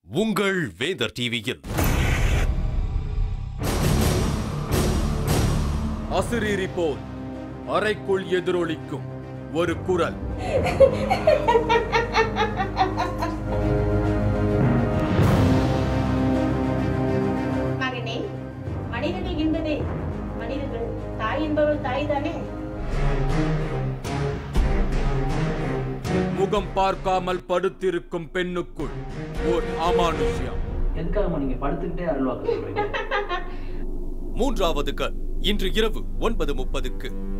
உங்கள் வேந்தர் டிவியில் அசிரீரி போல் அறைக்குள் எதிரொலிக்கும் ஒரு குரல் மகனே மனிதர்கள் என்பதே மனிதர்கள் தாய் என்பவள் தாய் தானே முகம் பார்க்காமல் படுத்திருக்கும் பெண்ணுக்குள் ஓர் அமானுஷ்யம் எதுக்காகம்மா நீங்க படுத்துக்கிட்டே அருள்வாக்கு சொல்றீங்க மூன்றாவது கண் இன்று இரவு ஒன்பது முப்பதுக்கு